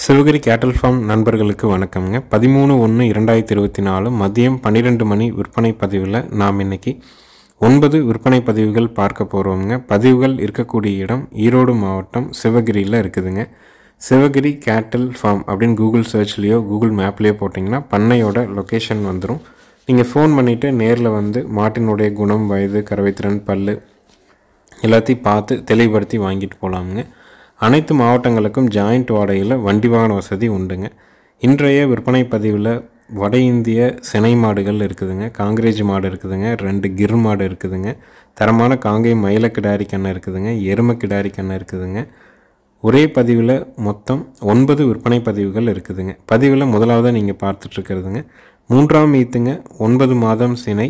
சிவகிரி கேட்டல் ஃபார்ம் நண்பர்களுக்கு வணக்கம்ங்க பதிமூணு ஒன்று இரண்டாயிரத்தி இருபத்தி நாலு மதியம் பன்னிரெண்டு மணி விற்பனை பதிவில் நாம் இன்னைக்கு ஒன்பது விற்பனை பதிவுகள் பார்க்க போகிறோம்ங்க பதிவுகள் இருக்கக்கூடிய இடம் ஈரோடு மாவட்டம் சிவகிரியில் இருக்குதுங்க சிவகிரி கேட்டல் ஃபார்ம் அப்படின்னு கூகுள் சர்ச்லேயோ கூகுள் மேப்லேயோ போட்டிங்கன்னா பண்ணையோட லொக்கேஷன் வந்துடும் நீங்கள் ஃபோன் பண்ணிவிட்டு நேரில் வந்து மாட்டினுடைய குணம் வயது கறவைத்திறன் பல்லு எல்லாத்தையும் பார்த்து தெளிவுபடுத்தி வாங்கிட்டு போகலாமுங்க அனைத்து மாவட்டங்களுக்கும் ஜாயிண்ட் வாடகையில் வண்டி வாகன வசதி உண்டுங்க இன்றைய விற்பனை பதிவில் வட இந்திய சினை மாடுகள் இருக்குதுங்க காங்கிரேஜ் மாடு இருக்குதுங்க ரெண்டு கிர் மாடு இருக்குதுங்க தரமான காங்கை மயில கிடாரி கண்ணை இருக்குதுங்க எரும கிடாரி கண்ணை இருக்குதுங்க ஒரே பதிவில் மொத்தம் ஒன்பது விற்பனை பதிவுகள் இருக்குதுங்க பதிவில் முதலாவதாக நீங்கள் பார்த்துட்ருக்கிறதுங்க மூன்றாம் ஈத்துங்க ஒன்பது மாதம் சினை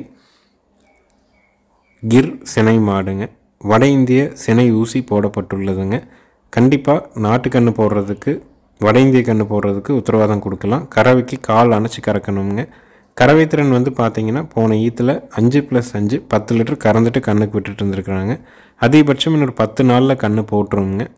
கிர் சினை மாடுங்க வட இந்திய சினை ஊசி போடப்பட்டுள்ளதுங்க கண்டிப்பாக நாட்டு கன்று போடுறதுக்கு வட இந்திய கன்று போடுறதுக்கு உத்தரவாதம் கொடுக்கலாம் கறவைக்கு கால் அணைச்சி கறக்கணுங்க கறவை திறன் வந்து பார்த்தீங்கன்னா போன ஈத்தில் அஞ்சு ப்ளஸ் அஞ்சு பத்து லிட்டர் கறந்துட்டு கண்ணுக்கு விட்டுட்டு இருந்திருக்கிறாங்க அதிகபட்சம் இன்னொரு பத்து நாளில் கன்று போட்டுருவோங்க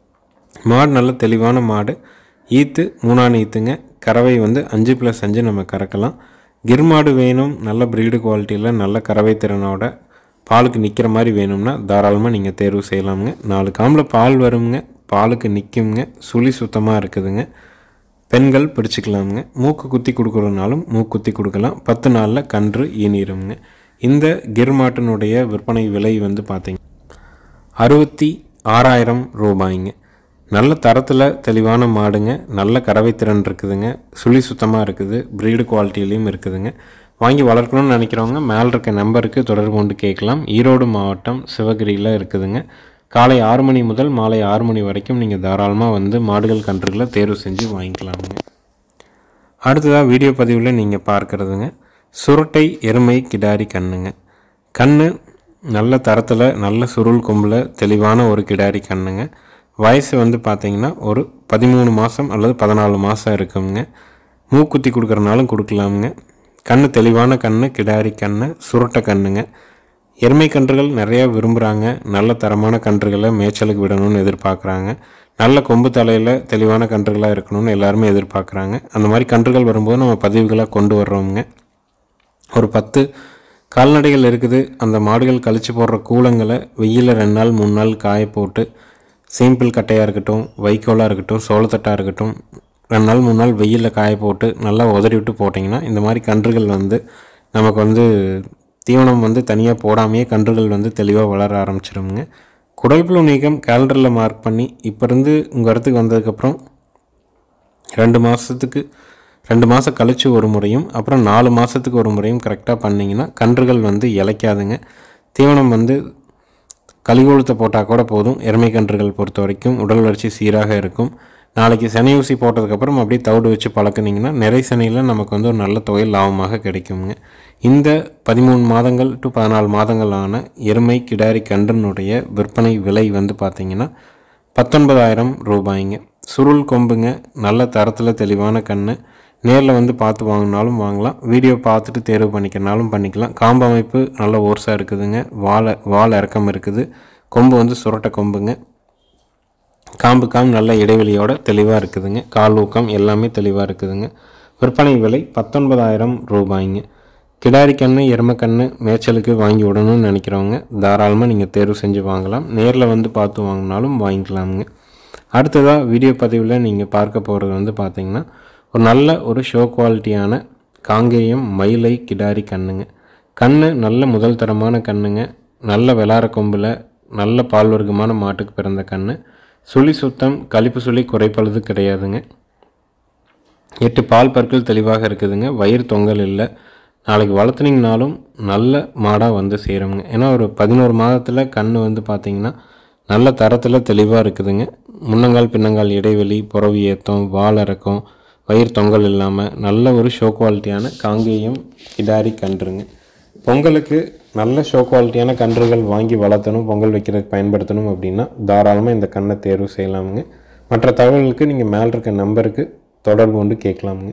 மாடு நல்ல தெளிவான மாடு ஈத்து மூணாம் ஈத்துங்க கறவை வந்து அஞ்சு ப்ளஸ் அஞ்சு நம்ம கறக்கலாம் கிர் மாடு வேணும் நல்ல ப்ரீடு குவாலிட்டியில் நல்ல கறவை திறனோட பாலுக்கு நிற்கிற மாதிரி வேணும்னா தாராளமாக நீங்கள் தேர்வு செய்யலாமுங்க நாலு காம்பில் பால் வருங்க பாலுக்கு நிற்குங்க சுழி சுத்தமாக இருக்குதுங்க பெண்கள் பிடிச்சிக்கலாமுங்க மூக்கு குத்தி கொடுக்குறதுனாலும் மூக்கு குத்தி கொடுக்கலாம் பத்து நாளில் கன்று ஈனிருங்க இந்த கிர் மாட்டினுடைய விற்பனை விலை வந்து பார்த்தீங்க அறுபத்தி ஆறாயிரம் ரூபாய்ங்க நல்ல தரத்தில் தெளிவான மாடுங்க நல்ல கறவை திறன் இருக்குதுங்க சுழி சுத்தமாக இருக்குது ப்ரீடு குவாலிட்டிலையும் இருக்குதுங்க வாங்கி வளர்க்கணும்னு நினைக்கிறவங்க மேலே இருக்க நம்பருக்கு தொடர்பு கொண்டு கேட்கலாம் ஈரோடு மாவட்டம் சிவகிரியில் இருக்குதுங்க காலை ஆறு மணி முதல் மாலை ஆறு மணி வரைக்கும் நீங்கள் தாராளமாக வந்து மாடுகள் கன்றுகளை தேர்வு செஞ்சு வாங்கிக்கலாமுங்க அடுத்ததாக வீடியோ பதிவில் நீங்கள் பார்க்குறதுங்க சுருட்டை எருமை கிடாரி கண்ணுங்க கண்ணு நல்ல தரத்தில் நல்ல சுருள் கொம்பில் தெளிவான ஒரு கிடாரி கண்ணுங்க வயசு வந்து பார்த்திங்கன்னா ஒரு பதிமூணு மாதம் அல்லது பதினாலு மாதம் இருக்குங்க மூக்குத்தி கொடுக்குறனாலும் கொடுக்கலாமுங்க கண்ணு தெளிவான கண்ணு கிடாரி கண்ணு சுருட்டை கண்ணுங்க எருமை கன்றுகள் நிறையா விரும்புகிறாங்க நல்ல தரமான கன்றுகளை மேய்ச்சலுக்கு விடணும்னு எதிர்பார்க்குறாங்க நல்ல கொம்பு தலையில் தெளிவான கன்றுகளாக இருக்கணும்னு எல்லாருமே எதிர்பார்க்குறாங்க அந்த மாதிரி கன்றுகள் வரும்போது நம்ம பதிவுகளாக கொண்டு வர்றோமுங்க ஒரு பத்து கால்நடைகள் இருக்குது அந்த மாடுகள் கழிச்சு போடுற கூலங்களை வெயிலில் ரெண்டு நாள் மூணு நாள் காய போட்டு சிம்பிள் கட்டையாக இருக்கட்டும் வைக்கோலாக இருக்கட்டும் சோளத்தட்டாக இருக்கட்டும் ரெண்டு நாள் மூணு நாள் வெயிலில் காய போட்டு நல்லா உதறி விட்டு போட்டிங்கன்னா இந்த மாதிரி கன்றுகள் வந்து நமக்கு வந்து தீவனம் வந்து தனியாக போடாமையே கன்றுகள் வந்து தெளிவாக வளர ஆரம்பிச்சிருங்க குடல்புழு நீக்கம் கேலண்டரில் மார்க் பண்ணி இப்போ இருந்து உங்கள் இடத்துக்கு வந்ததுக்கப்புறம் ரெண்டு மாதத்துக்கு ரெண்டு மாதம் கழித்து ஒரு முறையும் அப்புறம் நாலு மாதத்துக்கு ஒரு முறையும் கரெக்டாக பண்ணிங்கன்னா கன்றுகள் வந்து இலைக்காதுங்க தீவனம் வந்து கலிகொழுத்தை போட்டால் கூட போதும் எருமை கன்றுகள் பொறுத்த வரைக்கும் உடல் வளர்ச்சி சீராக இருக்கும் நாளைக்கு சனி ஊசி போட்டதுக்கப்புறம் அப்படியே தவிடு வச்சு பழக்குனிங்கன்னா நிறை சனியில் நமக்கு வந்து ஒரு நல்ல தொகை லாபமாக கிடைக்குங்க இந்த பதிமூணு மாதங்கள் டு பதினாலு மாதங்களான எருமை கிடாரி கன்றுனுடைய விற்பனை விலை வந்து பார்த்திங்கன்னா பத்தொன்பதாயிரம் ரூபாய்ங்க சுருள் கொம்புங்க நல்ல தரத்தில் தெளிவான கன்று நேரில் வந்து பார்த்து வாங்கினாலும் வாங்கலாம் வீடியோ பார்த்துட்டு தேர்வு பண்ணிக்கிறனாலும் பண்ணிக்கலாம் காம்பு அமைப்பு நல்ல ஓர்ஸாக இருக்குதுங்க வாழை வால் இறக்கம் இருக்குது கொம்பு வந்து சுரட்டை கொம்புங்க காம்பு காம்பு நல்ல இடைவெளியோட தெளிவாக இருக்குதுங்க கால் ஊக்கம் எல்லாமே தெளிவாக இருக்குதுங்க விற்பனை விலை பத்தொன்பதாயிரம் ரூபாய்ங்க கிடாரி கன்று எருமக்கன்று மேய்ச்சலுக்கு வாங்கி விடணும்னு நினைக்கிறவங்க தாராளமாக நீங்கள் தேர்வு செஞ்சு வாங்கலாம் நேரில் வந்து பார்த்து வாங்கினாலும் வாங்கிக்கலாமுங்க அடுத்ததாக வீடியோ பதிவில் நீங்கள் பார்க்க போகிறது வந்து பார்த்திங்கன்னா ஒரு நல்ல ஒரு ஷோ குவாலிட்டியான காங்கேயம் மயிலை கிடாரி கண்ணுங்க கண்ணு நல்ல முதல் தரமான கண்ணுங்க நல்ல வெளார கொம்பில் நல்ல பால் வர்க்கமான மாட்டுக்கு பிறந்த கண்ணு சுழி சுத்தம் கழிப்பு சுழி குறைப்பழுது கிடையாதுங்க எட்டு பால் பற்கள் தெளிவாக இருக்குதுங்க வயிறு தொங்கல் இல்லை நாளைக்கு வளர்த்துனீங்கனாலும் நல்ல மாடாக வந்து சேருங்க ஏன்னா ஒரு பதினோரு மாதத்தில் கண் வந்து பார்த்திங்கன்னா நல்ல தரத்தில் தெளிவாக இருக்குதுங்க முன்னங்கால் பின்னங்கால் இடைவெளி புறவி ஏத்தம் வால் இறக்கம் வயிறு தொங்கல் இல்லாமல் நல்ல ஒரு ஷோ குவாலிட்டியான காங்கேயம் கிடாரி கன்றுங்க பொங்கலுக்கு நல்ல ஷோ குவாலிட்டியான கன்றுகள் வாங்கி வளர்த்தணும் பொங்கல் வைக்கிறதுக்கு பயன்படுத்தணும் அப்படின்னா தாராளமாக இந்த கண்ணை தேர்வு செய்யலாமுங்க மற்ற தகவல்களுக்கு நீங்கள் மேலே இருக்க நம்பருக்கு தொடர்பு கொண்டு கேட்கலாமுங்க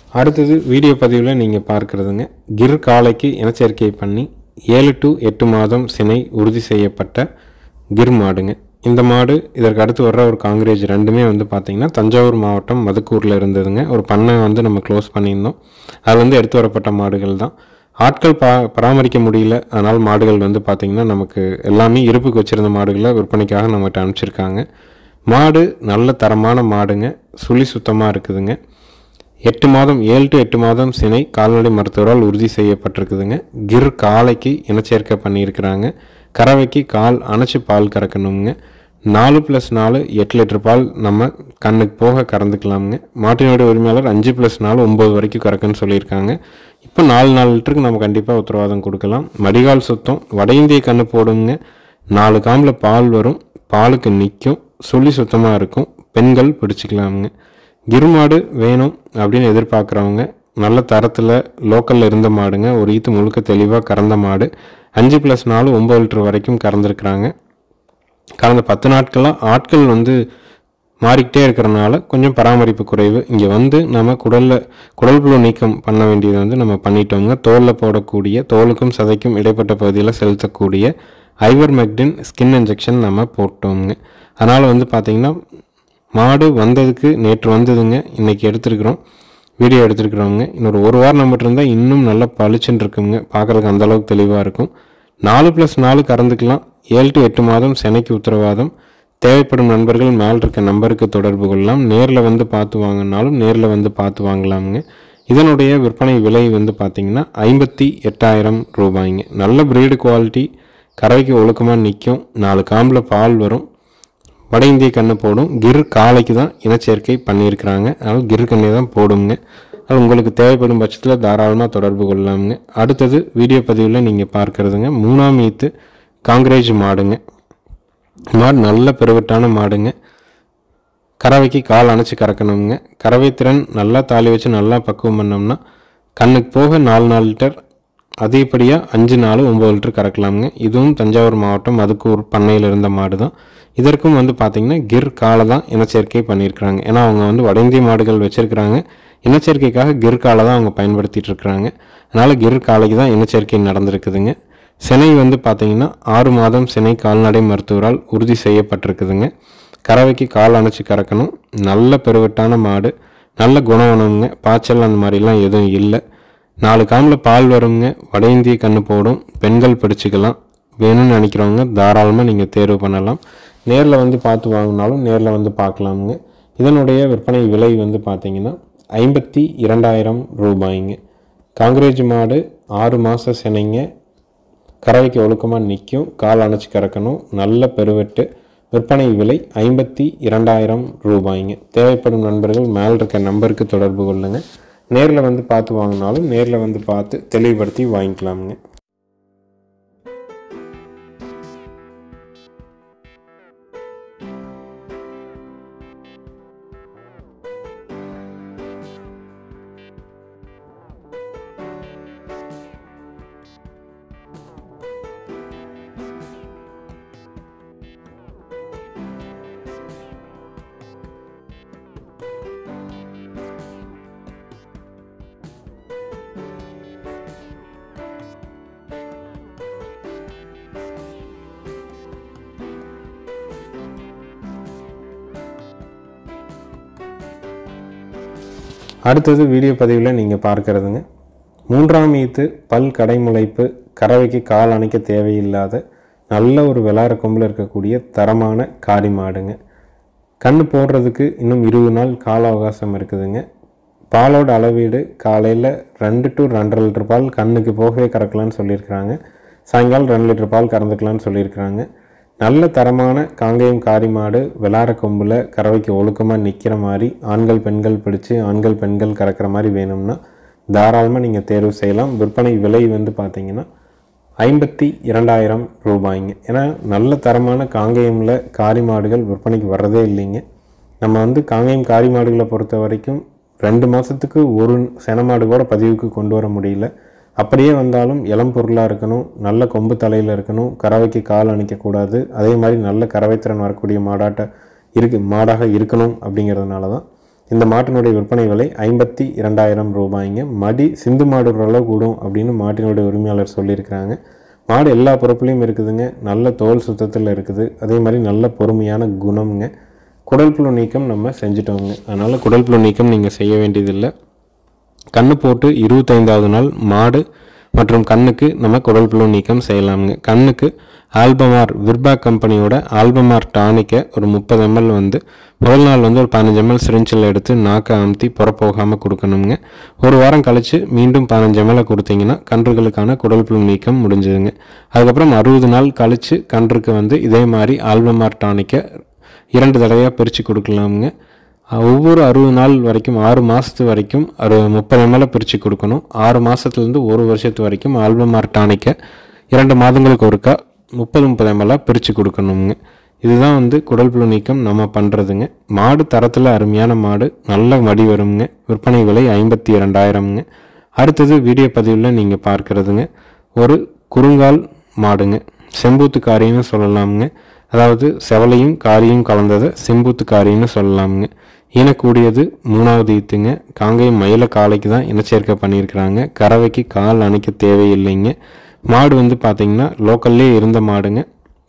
அடுத்தது வீடியோ பதிவில் நீங்கள் பார்க்குறதுங்க கிர் காளைக்கு இனச்சேர்க்கை பண்ணி ஏழு டு எட்டு மாதம் சினை உறுதி செய்யப்பட்ட கிர் மாடுங்க இந்த மாடு இதற்கு அடுத்து வர்ற ஒரு காங்கிரேஜ் ரெண்டுமே வந்து பார்த்திங்கன்னா தஞ்சாவூர் மாவட்டம் மதுக்கூரில் இருந்ததுங்க ஒரு பண்ணை வந்து நம்ம க்ளோஸ் பண்ணியிருந்தோம் அது வந்து எடுத்து வரப்பட்ட மாடுகள் தான் ஆட்கள் பா பராமரிக்க முடியல அதனால் மாடுகள் வந்து பார்த்திங்கன்னா நமக்கு எல்லாமே இருப்புக்கு வச்சுருந்த மாடுகளை விற்பனைக்காக நம்மகிட்ட அனுப்பிச்சிருக்காங்க மாடு நல்ல தரமான மாடுங்க சுழி சுத்தமாக இருக்குதுங்க எட்டு மாதம் ஏழு டு எட்டு மாதம் சினை கால்நடை மருத்துவரால் உறுதி செய்யப்பட்டிருக்குதுங்க கிர் காளைக்கு இனச்சேர்க்கை பண்ணியிருக்கிறாங்க கறவைக்கு கால் அணைச்சி பால் கறக்கணுங்க நாலு ப்ளஸ் நாலு எட்டு லிட்டர் பால் நம்ம கண்ணுக்கு போக கறந்துக்கலாமுங்க மாட்டினுடைய உரிமையாளர் அஞ்சு ப்ளஸ் நாலு ஒம்பது வரைக்கும் கறக்குன்னு சொல்லியிருக்காங்க இப்போ நாலு நாலு லிட்டருக்கு நம்ம கண்டிப்பாக உத்தரவாதம் கொடுக்கலாம் வடிகால் சுத்தம் வட இந்திய கண்ணு போடுங்க நாலு காம்பில் பால் வரும் பாலுக்கு நிற்கும் சுழி சுத்தமாக இருக்கும் பெண்கள் பிடிச்சிக்கலாமுங்க கிருமாடு வேணும் அப்படின்னு எதிர்பார்க்குறவங்க நல்ல தரத்தில் லோக்கலில் இருந்த மாடுங்க ஒரு ஈத்து முழுக்க தெளிவாக கறந்த மாடு அஞ்சு ப்ளஸ் நாலு ஒம்பது லிட்டர் வரைக்கும் கறந்துருக்குறாங்க கடந்த பத்து நாட்களாக ஆட்கள் வந்து மாறிக்கிட்டே இருக்கிறனால கொஞ்சம் பராமரிப்பு குறைவு இங்கே வந்து நம்ம குடலில் குடல் புழு நீக்கம் பண்ண வேண்டியது வந்து நம்ம பண்ணிட்டோங்க தோலில் போடக்கூடிய தோலுக்கும் சதைக்கும் இடைப்பட்ட பகுதியில் செலுத்தக்கூடிய ஐவர் மெக்டின் ஸ்கின் இன்ஜெக்ஷன் நம்ம போட்டோங்க அதனால் வந்து பார்த்திங்கன்னா மாடு வந்ததுக்கு நேற்று வந்ததுங்க இன்றைக்கி எடுத்துருக்குறோம் வீடியோ எடுத்துருக்குறோங்க இன்னொரு ஒரு வாரம் நம்மகிட்ட இருந்தால் இன்னும் நல்லா பளிச்சுன்னு இருக்குங்க பார்க்குறதுக்கு அந்தளவுக்கு தெளிவாக இருக்கும் நாலு ப்ளஸ் நாலு கறந்துக்கலாம் ஏழு டு எட்டு மாதம் செனைக்கு உத்தரவாதம் தேவைப்படும் நண்பர்கள் மேல் இருக்க நம்பருக்கு தொடர்பு கொள்ளலாம் நேரில் வந்து பார்த்து வாங்கினாலும் நேரில் வந்து பார்த்து வாங்கலாமுங்க இதனுடைய விற்பனை விலை வந்து பார்த்திங்கன்னா ஐம்பத்தி எட்டாயிரம் ரூபாய்ங்க நல்ல பிரீடு குவாலிட்டி கறவைக்கு ஒழுக்கமாக நிற்கும் நாலு காம்பில் பால் வரும் வட இந்திய கண்ணு போடும் கிர் காளைக்கு தான் இனச்சேர்க்கை பண்ணியிருக்கிறாங்க அதனால் கிர் கண்ணை தான் போடுங்க அது உங்களுக்கு தேவைப்படும் பட்சத்தில் தாராளமாக தொடர்பு கொள்ளலாமுங்க அடுத்தது வீடியோ பதிவில் நீங்கள் பார்க்குறதுங்க மூணாம் ஈத்து காங்கிரேஜ் மாடுங்க மாடு நல்ல பெருவட்டான மாடுங்க கறவைக்கு கால் அணைச்சி கறக்கணுங்க கறவை திறன் நல்லா தாலி வச்சு நல்லா பக்குவம் பண்ணோம்னா கண்ணுக்கு போக நாலு நாலு லிட்டர் அதிகப்படியாக அஞ்சு நாலு ஒம்பது லிட்டர் கறக்கலாமுங்க இதுவும் தஞ்சாவூர் மாவட்டம் அதுக்கு ஒரு பண்ணையில் இருந்த மாடு தான் இதற்கும் வந்து பார்த்திங்கன்னா கிர் காலை தான் இனச்சேர்க்கை பண்ணியிருக்கிறாங்க ஏன்னா அவங்க வந்து வட இந்திய மாடுகள் வச்சுருக்கிறாங்க இனச்சேர்க்கைக்காக கிர் காலை தான் அவங்க பயன்படுத்திட்டு இருக்கிறாங்க அதனால் கிர் காலைக்கு தான் இனச்சேர்க்கை நடந்திருக்குதுங்க சினை வந்து பார்த்திங்கன்னா ஆறு மாதம் சினை கால்நடை மருத்துவரால் உறுதி செய்யப்பட்டிருக்குதுங்க கறவைக்கு கால் அணைச்சி கறக்கணும் நல்ல பெருவட்டான மாடு நல்ல குணவனங்க பாய்ச்சல் அந்த மாதிரிலாம் எதுவும் இல்லை நாலு காமில் பால் வருங்க வட இந்திய கண்ணு போடும் பெண்கள் பிடிச்சிக்கலாம் வேணும்னு நினைக்கிறவங்க தாராளமாக நீங்கள் தேர்வு பண்ணலாம் நேரில் வந்து பார்த்து வாங்கினாலும் நேரில் வந்து பார்க்கலாமுங்க இதனுடைய விற்பனை விலை வந்து பார்த்தீங்கன்னா ஐம்பத்தி இரண்டாயிரம் ரூபாய்ங்க காங்கிரேஜ் மாடு ஆறு மாத சினைங்க கறவைக்கு ஒழுக்கமாக நிற்கும் கால் அணைச்சி கறக்கணும் நல்ல பெருவெட்டு விற்பனை விலை ஐம்பத்தி இரண்டாயிரம் ரூபாய்ங்க தேவைப்படும் நண்பர்கள் மேல் இருக்க நம்பருக்கு தொடர்பு கொள்ளுங்கள் நேரில் வந்து பார்த்து வாங்கினாலும் நேரில் வந்து பார்த்து தெளிவுபடுத்தி வாங்கிக்கலாமுங்க அடுத்தது வீடியோ பதிவில் நீங்கள் பார்க்கறதுங்க மூன்றாம் ஈத்து பல் கடைமுளைப்பு கறவைக்கு கால் அணைக்க தேவையில்லாத நல்ல ஒரு விளாட கொம்பில் இருக்கக்கூடிய தரமான காரி மாடுங்க கண்ணு போடுறதுக்கு இன்னும் இருபது நாள் கால அவகாசம் இருக்குதுங்க பாலோட அளவீடு காலையில் ரெண்டு டு ரெண்டரை லிட்டர் பால் கண்ணுக்கு போகவே கறக்கலான்னு சொல்லியிருக்கிறாங்க சாயங்காலம் ரெண்டு லிட்டர் பால் கறந்துக்கலான்னு சொல்லியிருக்கிறாங்க நல்ல தரமான காங்கேயம் காரி மாடு விளாட கொம்பில் கறவைக்கு ஒழுக்கமாக நிற்கிற மாதிரி ஆண்கள் பெண்கள் பிடிச்சு ஆண்கள் பெண்கள் கறக்கிற மாதிரி வேணும்னா தாராளமாக நீங்கள் தேர்வு செய்யலாம் விற்பனை விலை வந்து பார்த்தீங்கன்னா ஐம்பத்தி இரண்டாயிரம் ரூபாய்ங்க ஏன்னா நல்ல தரமான காங்கேயமில் காரி மாடுகள் விற்பனைக்கு வர்றதே இல்லைங்க நம்ம வந்து காங்கேயம் காரி மாடுகளை பொறுத்த வரைக்கும் ரெண்டு மாதத்துக்கு ஒரு சென மாடு கூட பதிவுக்கு கொண்டு வர முடியல அப்படியே வந்தாலும் இளம் பொருளாக இருக்கணும் நல்ல கொம்பு தலையில் இருக்கணும் கறவைக்கு கால் அணிக்கக்கூடாது அதே மாதிரி நல்ல கறவைத்திறன் வரக்கூடிய மாடாட்ட இருக்கு மாடாக இருக்கணும் அப்படிங்கிறதுனால தான் இந்த மாட்டினுடைய விற்பனை விலை ஐம்பத்தி இரண்டாயிரம் ரூபாய்ங்க மடி சிந்து மாடு ஓரளவு கூடும் அப்படின்னு மாட்டினுடைய உரிமையாளர் சொல்லியிருக்கிறாங்க மாடு எல்லா பொறுப்புலையும் இருக்குதுங்க நல்ல தோல் சுத்தத்தில் இருக்குது அதே மாதிரி நல்ல பொறுமையான குணம்ங்க குடல் புழு நீக்கம் நம்ம செஞ்சுட்டோங்க அதனால் குடல் புழு நீக்கம் நீங்கள் செய்ய வேண்டியதில்லை கண்ணு போட்டு இருபத்தைந்தாவது நாள் மாடு மற்றும் கண்ணுக்கு நம்ம குடல் புழு நீக்கம் செய்யலாமுங்க கண்ணுக்கு ஆல்பமார் விர்பேக் கம்பெனியோட ஆல்பமார் டானிக்கை ஒரு முப்பது எம்எல் வந்து முதல் நாள் வந்து ஒரு பதினஞ்சு எம்எல் சிரிஞ்சில் எடுத்து நாக்கை அமுத்தி புறப்போகாமல் கொடுக்கணுங்க ஒரு வாரம் கழித்து மீண்டும் பதினஞ்சு எம்எல் கொடுத்தீங்கன்னா கன்றுகளுக்கான குடல் புழு நீக்கம் முடிஞ்சதுங்க அதுக்கப்புறம் அறுபது நாள் கழித்து கன்றுக்கு வந்து இதே மாதிரி ஆல்பமார் டானிக்கை இரண்டு தடவையாக பிரித்து கொடுக்கலாமுங்க ஒவ்வொரு அறுபது நாள் வரைக்கும் ஆறு மாதத்து வரைக்கும் ஒரு முப்பது எம்எல்ஏ பிரித்து கொடுக்கணும் ஆறு மாதத்துலேருந்து ஒரு வருஷத்து வரைக்கும் ஆல்பமார் டானிக்கை இரண்டு மாதங்களுக்கு ஒருக்கா முப்பது முப்பது எம்எல்ஏ பிரித்து கொடுக்கணுங்க இதுதான் வந்து குடல் புழு நீக்கம் நம்ம பண்ணுறதுங்க மாடு தரத்தில் அருமையான மாடு நல்ல மடி வருங்க விற்பனை விலை ஐம்பத்தி இரண்டாயிரம்ங்க அடுத்தது வீடியோ பதிவில் நீங்கள் பார்க்குறதுங்க ஒரு குறுங்கால் மாடுங்க செம்பூத்து காரின்னு சொல்லலாமுங்க அதாவது செவலையும் காரியும் கலந்ததை செம்பூத்து காரின்னு சொல்லலாமுங்க ஈனக்கூடியது மூணாவது ஈத்துங்க காங்கேயம் மயில காலைக்கு தான் இனச்சேர்க்கை பண்ணியிருக்கிறாங்க கறவைக்கு கால் அணைக்க தேவையில்லைங்க மாடு வந்து பார்த்திங்கன்னா லோக்கல்லே இருந்த மாடுங்க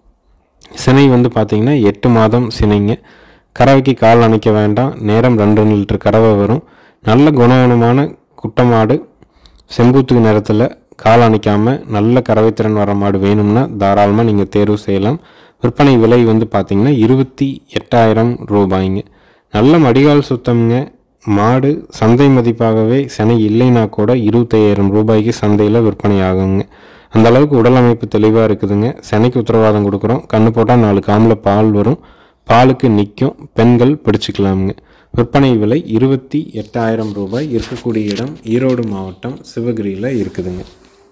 சினை வந்து பார்த்திங்கன்னா எட்டு மாதம் சினைங்க கறவைக்கு கால் அணைக்க வேண்டாம் நேரம் ரெண்டு லிட்டர் கறவை வரும் நல்ல குணகுணமான குட்டை மாடு செம்பூத்து நிறத்தில் கால் அணைக்காமல் நல்ல கறவைத்திறன் வர மாடு வேணும்னா தாராளமாக நீங்கள் தேர்வு செய்யலாம் விற்பனை விலை வந்து பார்த்திங்கன்னா இருபத்தி எட்டாயிரம் ரூபாய்ங்க நல்ல மடிகால் சுத்தம்ங்க மாடு சந்தை மதிப்பாகவே சினை இல்லைன்னா கூட இருபத்தையாயிரம் ரூபாய்க்கு சந்தையில் விற்பனை ஆகுங்க அந்த அளவுக்கு உடல் அமைப்பு தெளிவாக இருக்குதுங்க சினைக்கு உத்தரவாதம் கொடுக்குறோம் கண்ணு போட்டால் நாலு காமில் பால் வரும் பாலுக்கு நிற்கும் பெண்கள் பிடிச்சிக்கலாமுங்க விற்பனை விலை இருபத்தி எட்டாயிரம் ரூபாய் இருக்கக்கூடிய இடம் ஈரோடு மாவட்டம் சிவகிரியில் இருக்குதுங்க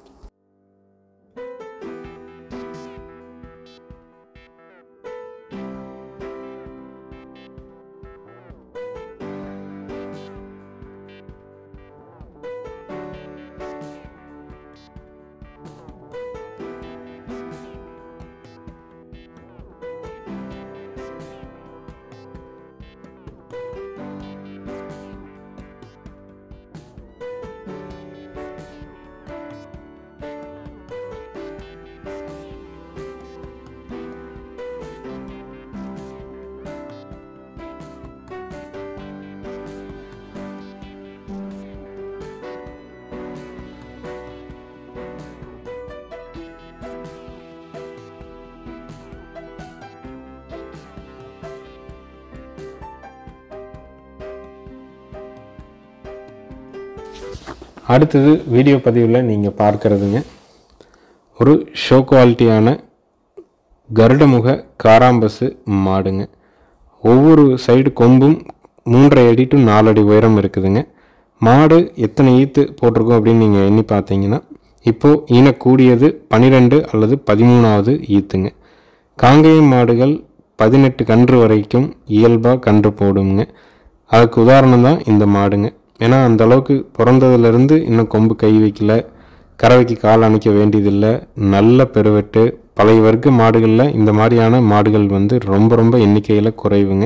அடுத்தது வீடியோ பதிவில் நீங்கள் பார்க்குறதுங்க ஒரு ஷோ குவாலிட்டியான கருடமுக காராம்பசு மாடுங்க ஒவ்வொரு சைடு கொம்பும் மூன்றரை அடி டு நாலு அடி உயரம் இருக்குதுங்க மாடு எத்தனை ஈத்து போட்டிருக்கோம் அப்படின்னு நீங்கள் எண்ணி பார்த்தீங்கன்னா இப்போது ஈனக்கூடியது பன்னிரெண்டு அல்லது பதிமூணாவது ஈத்துங்க காங்கேயம் மாடுகள் பதினெட்டு கன்று வரைக்கும் இயல்பாக கன்று போடுங்க அதுக்கு உதாரணம் தான் இந்த மாடுங்க ஏன்னா அந்த அளவுக்கு பிறந்ததுலேருந்து இன்னும் கொம்பு கை வைக்கல கறவைக்கு கால் அணைக்க வேண்டியதில்லை நல்ல பெருவெட்டு பழைய வர்க்க மாடுகளில் இந்த மாதிரியான மாடுகள் வந்து ரொம்ப ரொம்ப எண்ணிக்கையில் குறைவுங்க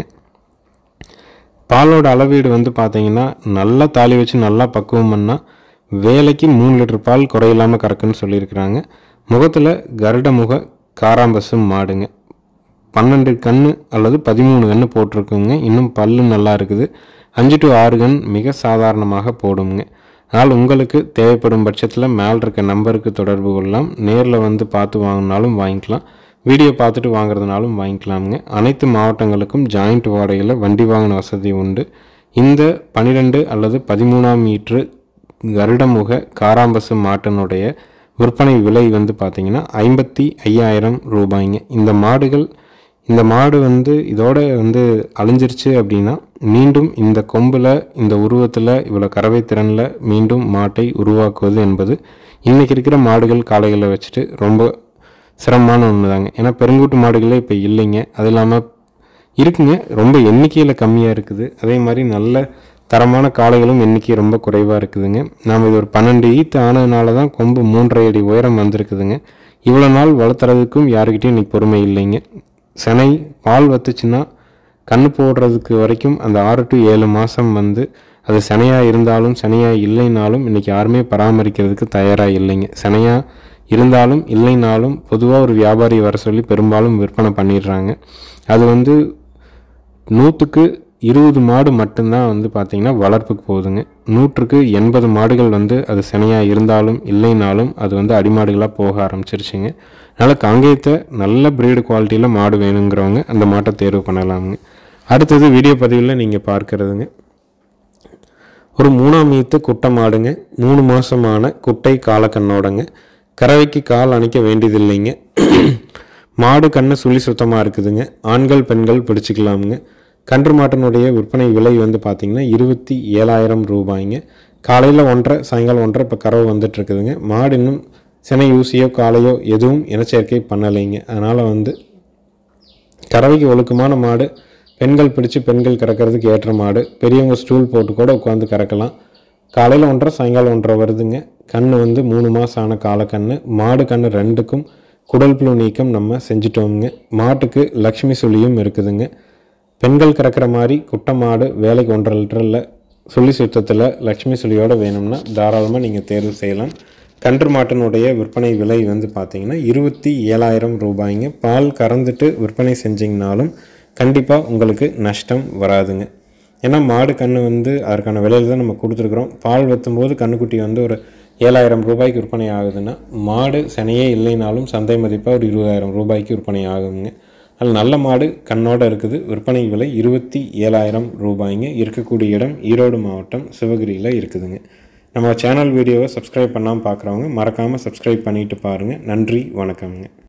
பாலோட அளவீடு வந்து பார்த்தீங்கன்னா நல்லா தாலி வச்சு நல்லா பக்குவம் பண்ணால் வேலைக்கு மூணு லிட்டர் பால் குறையில்லாமல் கறக்குன்னு சொல்லியிருக்கிறாங்க முகத்தில் கருட முக காராம்பசும் மாடுங்க பன்னெண்டு கன்று அல்லது பதிமூணு கன்று போட்டிருக்குங்க இன்னும் பல்லு நல்லா இருக்குது அஞ்சு டு ஆறு கன் மிக சாதாரணமாக போடுங்க அதனால் உங்களுக்கு தேவைப்படும் பட்சத்தில் மேல் இருக்க நம்பருக்கு தொடர்பு கொள்ளலாம் நேரில் வந்து பார்த்து வாங்கினாலும் வாங்கிக்கலாம் வீடியோ பார்த்துட்டு வாங்குறதுனாலும் வாங்கிக்கலாமுங்க அனைத்து மாவட்டங்களுக்கும் ஜாயிண்ட் வாடகையில் வண்டி வாங்கின வசதி உண்டு இந்த பன்னிரெண்டு அல்லது பதிமூணாம் மீட்ரு கருடமுக காராம்பசு மாட்டினுடைய விற்பனை விலை வந்து பார்த்திங்கன்னா ஐம்பத்தி ஐயாயிரம் ரூபாய்ங்க இந்த மாடுகள் இந்த மாடு வந்து இதோட வந்து அழிஞ்சிருச்சு அப்படின்னா மீண்டும் இந்த கொம்பில் இந்த உருவத்தில் இவ்வளோ கறவை திறனில் மீண்டும் மாட்டை உருவாக்குவது என்பது இன்றைக்கி இருக்கிற மாடுகள் காளைகளை வச்சுட்டு ரொம்ப சிரமமான ஒன்று தாங்க ஏன்னா பெருங்கூட்டு மாடுகளே இப்போ இல்லைங்க அது இல்லாமல் இருக்குங்க ரொம்ப எண்ணிக்கையில் கம்மியாக இருக்குது அதே மாதிரி நல்ல தரமான காளைகளும் எண்ணிக்கை ரொம்ப குறைவாக இருக்குதுங்க நாம் இது ஒரு பன்னெண்டு ஈத்து ஆனதுனால தான் கொம்பு மூன்றரை அடி உயரம் வந்திருக்குதுங்க இவ்வளோ நாள் வளர்த்துறதுக்கும் யாருக்கிட்டையும் இன்னைக்கு பொறுமை இல்லைங்க செனை பால் வத்துச்சுன்னா கண்ணு போடுறதுக்கு வரைக்கும் அந்த ஆறு டு ஏழு மாதம் வந்து அது சனையாக இருந்தாலும் சனையாக இல்லைனாலும் இன்றைக்கி யாருமே பராமரிக்கிறதுக்கு தயாராக இல்லைங்க சனையாக இருந்தாலும் இல்லைனாலும் பொதுவாக ஒரு வியாபாரி வர சொல்லி பெரும்பாலும் விற்பனை பண்ணிடுறாங்க அது வந்து நூற்றுக்கு இருபது மாடு மட்டும்தான் வந்து பார்த்திங்கன்னா வளர்ப்புக்கு போகுதுங்க நூற்றுக்கு எண்பது மாடுகள் வந்து அது சினையாக இருந்தாலும் இல்லைனாலும் அது வந்து அடிமாடுகளாக போக ஆரம்பிச்சிருச்சுங்க அதனால் காங்கேயத்தை நல்ல பிரீடு குவாலிட்டியில் மாடு வேணுங்கிறவங்க அந்த மாட்டை தேர்வு பண்ணலாமுங்க அடுத்தது வீடியோ பதிவில் நீங்கள் பார்க்கறதுங்க ஒரு மூணாம் ஈத்து குட்டை மாடுங்க மூணு மாதமான குட்டை காலக்கண்ணோடங்க கறவைக்கு கால் அணைக்க வேண்டியதில்லைங்க மாடு கண்ணு சுழி சுத்தமாக இருக்குதுங்க ஆண்கள் பெண்கள் பிடிச்சிக்கலாமுங்க கன்று மாட்டினுடைய விற்பனை விலை வந்து பார்த்திங்கன்னா இருபத்தி ஏழாயிரம் ரூபாய்ங்க காலையில் ஒன்றரை சாயங்காலம் ஒன்றரை இப்போ கறவை வந்துட்டு இருக்குதுங்க மாடு இன்னும் சினை ஊசியோ காலையோ எதுவும் இனச்சேர்க்கை பண்ணலைங்க அதனால் வந்து கறவைக்கு ஒழுக்கமான மாடு பெண்கள் பிடிச்சு பெண்கள் கறக்கிறதுக்கு ஏற்ற மாடு பெரியவங்க ஸ்டூல் போட்டு கூட உட்காந்து கறக்கலாம் காலையில் ஒன்றரை சாயங்காலம் ஒன்றரை வருதுங்க கண் வந்து மூணு மாதம் ஆன காலக்கண்ணு மாடு கண்ணு ரெண்டுக்கும் குடல் புழு நீக்கம் நம்ம செஞ்சிட்டோமுங்க மாட்டுக்கு லக்ஷ்மி சுழியும் இருக்குதுங்க பெண்கள் கறக்கிற மாதிரி குட்டை மாடு வேலைக்கு ஒன்றரை லிட்டரில் சுழி சுத்தத்தில் லக்ஷ்மி சுழியோடு வேணும்னா தாராளமாக நீங்கள் தேர்வு செய்யலாம் கன்று மாட்டினுடைய விற்பனை விலை வந்து பார்த்தீங்கன்னா இருபத்தி ஏழாயிரம் ரூபாய்ங்க பால் கறந்துட்டு விற்பனை செஞ்சிங்கனாலும் கண்டிப்பாக உங்களுக்கு நஷ்டம் வராதுங்க ஏன்னா மாடு கன்று வந்து அதற்கான விலையில் தான் நம்ம கொடுத்துருக்குறோம் பால் வற்றும்போது கன்றுக்குட்டி வந்து ஒரு ஏழாயிரம் ரூபாய்க்கு விற்பனை ஆகுதுன்னா மாடு சனையே இல்லைனாலும் சந்தை மதிப்பாக ஒரு இருபதாயிரம் ரூபாய்க்கு விற்பனை ஆகுங்க அதில் நல்ல மாடு கண்ணோட இருக்குது விற்பனை விலை இருபத்தி ஏழாயிரம் ரூபாய்ங்க இருக்கக்கூடிய இடம் ஈரோடு மாவட்டம் சிவகிரியில் இருக்குதுங்க நம்ம சேனல் வீடியோவை சப்ஸ்கிரைப் பண்ணாமல் பார்க்குறவங்க மறக்காமல் சப்ஸ்கிரைப் பண்ணிட்டு பாருங்கள் நன்றி வணக்கம்ங்க